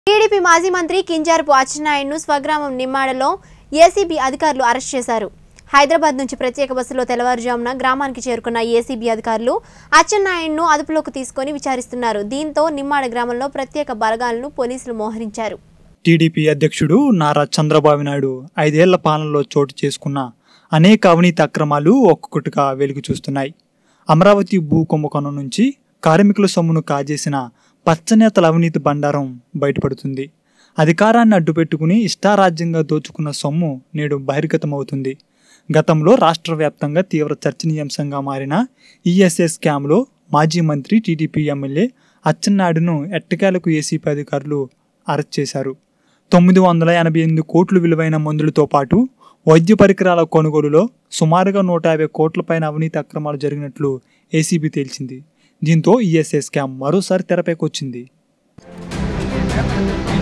TDP మాజీ మంత్రి కింజారపు అచ్చెన్నాయుడును స్వగ్రామం నిమ్మాడలో ఏసీబీ అధికారులు అరెస్ట్ చేశారు హైదరాబాద్ నుంచి ప్రత్యేక బస్సులో తెల్లవారుజామున గ్రామానికి చేరుకున్న ఏసీబీ అధికారులు అచ్చెన్నాయుడును అదుపులోకి తీసుకొని విచారిస్తున్నారు దీంతో నిమ్మాడ గ్రామంలో ప్రత్యేక బలగాలను పోలీసులు మోహరించారు టీడీపీ అధ్యక్షుడు నారా చంద్రబాబు నాయుడు ఐదేళ్ల పాలనలో చోటు చేసుకున్న అనేక అవినీతి అక్రమాలు ఒక్కొక్కటిగా వెలుగు చూస్తున్నాయి అమరావతి భూ కుంభకోణం నుంచి కార్మికుల సొమ్మును కాజేసిన పచ్చనేతల అవినీతి బండారం బయటపడుతుంది అధికారాన్ని అడ్డుపెట్టుకుని ఇష్టారాజ్యంగా దోచుకున్న సొమ్ము నేడు బహిర్గతమవుతుంది గతంలో రాష్ట్ర వ్యాప్తంగా తీవ్ర చర్చనీయాంశంగా మారిన ఈఎస్ఏ స్కామ్లో మాజీ మంత్రి టీడీపీ ఎమ్మెల్యే అచ్చెన్నాయుడును ఎట్టకేలకు ఏసీపీ అధికారులు అరెస్ట్ చేశారు తొమ్మిది వందల ఎనభై ఎనిమిది కోట్లు విలువైన మందులతో పాటు వైద్య పరికరాల కొనుగోలులో సుమారుగా నూట యాభై కోట్లపైన అవినీతి అక్రమాలు జరిగినట్లు ఏసీబీ తేల్చింది దీంతో ఈఎస్ఏ స్కామ్ మరోసారి తెరపైకి వచ్చింది